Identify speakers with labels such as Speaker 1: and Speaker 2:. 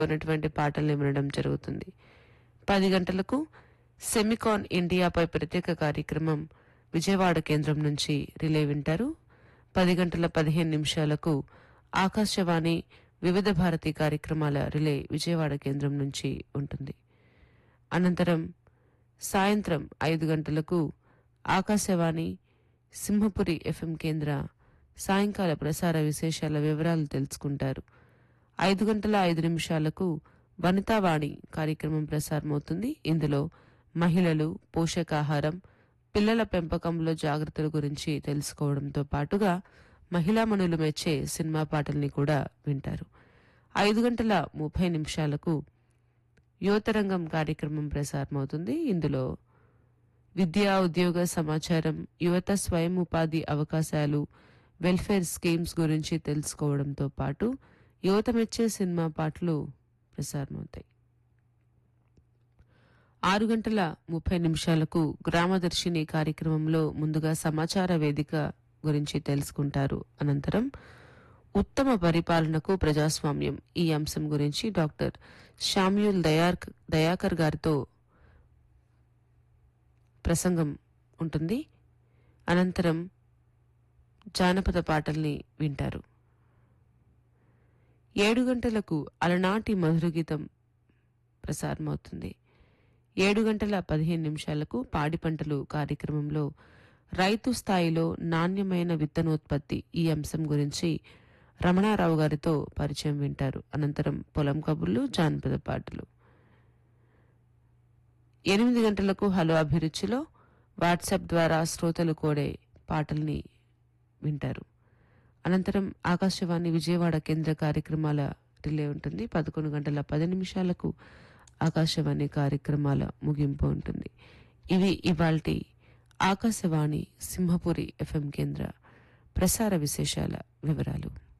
Speaker 1: ఉన్నటువంటి పాటల్ని వినడం జరుగుతుంది పది గంటలకు సెమికాన్ ఇండియాపై ప్రత్యేక కార్యక్రమం విజయవాడ కేంద్రం నుంచి రిలే వింటారు పది గంటల పదిహేను నిమిషాలకు ఆకాశవాణి వివిధ భారతి కార్యక్రమాల రిలే విజయవాడ కేంద్రం నుంచి ఉంటుంది అనంతరం సాయంత్రం ఐదు గంటలకు ఆకాశవాణి సింహపురి ఎఫ్ఎం కేంద్ర సాయంకాల ప్రసార విశేషాల వివరాలు తెలుసుకుంటారు ఐదు గంటల ఐదు నిమిషాలకు వనితావాణి కార్యక్రమం ప్రసారమవుతుంది ఇందులో మహిళలు పోషకాహారం పిల్లల పెంపకంలో జాగ్రత్తల గురించి తెలుసుకోవడంతో పాటుగా మహిళామణులు మెచ్చే సినిమా పాటల్ని కూడా వింటారు ఐదు గంటల ముప్పై నిమిషాలకు యువతరంగం కార్యక్రమం ప్రసారమవుతుంది ఇందులో విద్యా ఉద్యోగ సమాచారం యువత స్వయం ఉపాధి అవకాశాలు వెల్ఫేర్ స్కీమ్స్ గురించి తెలుసుకోవడంతో పాటు యువత మెచ్చే సినిమా పాటలు ప్రసారమవుతాయి ఆరు గంటల ముప్పై నిమిషాలకు గ్రామదర్శిని కార్యక్రమంలో ముందుగా సమాచార వేదిక గురించి తెలుసుకుంటారు అనంతరం ఉత్తమ పరిపాలనకు ప్రజాస్వామ్యం ఈ అంశం గురించి డాక్టర్ షామ్యూల్ దయార్ దయాకర్ గారితో ప్రసంగం ఉంటుంది అనంతరం జానపద పాటల్ని వింటారు ఏడు గంటలకు అలనాటి మధుర గీతం ప్రసారమవుతుంది ఏడు గంటల పదిహేను నిమిషాలకు పాడి పంటలు కార్యక్రమంలో రైతు స్థాయిలో నాణ్యమైన విత్తనోత్పత్తి ఈ అంశం గురించి రమణారావు గారితో పరిచయం వింటారు అనంతరం పొలం కబుర్లు జానపద పాటలు ఎనిమిది గంటలకు హలో అభిరుచిలో వాట్సాప్ ద్వారా శ్రోతలు కోడే పాటల్ని వింటారు అనంతరం ఆకాశవాణి విజయవాడ కేంద్ర కార్యక్రమాల రిలే ఉంటుంది పదకొండు గంటల పది నిమిషాలకు ఆకాశవాణి కార్యక్రమాల ముగింపు ఉంటుంది ఇవి ఇవాల్టి ఆకాశవాణి సింహపురి ఎఫ్ఎం కేంద్ర ప్రసార విశేషాల వివరాలు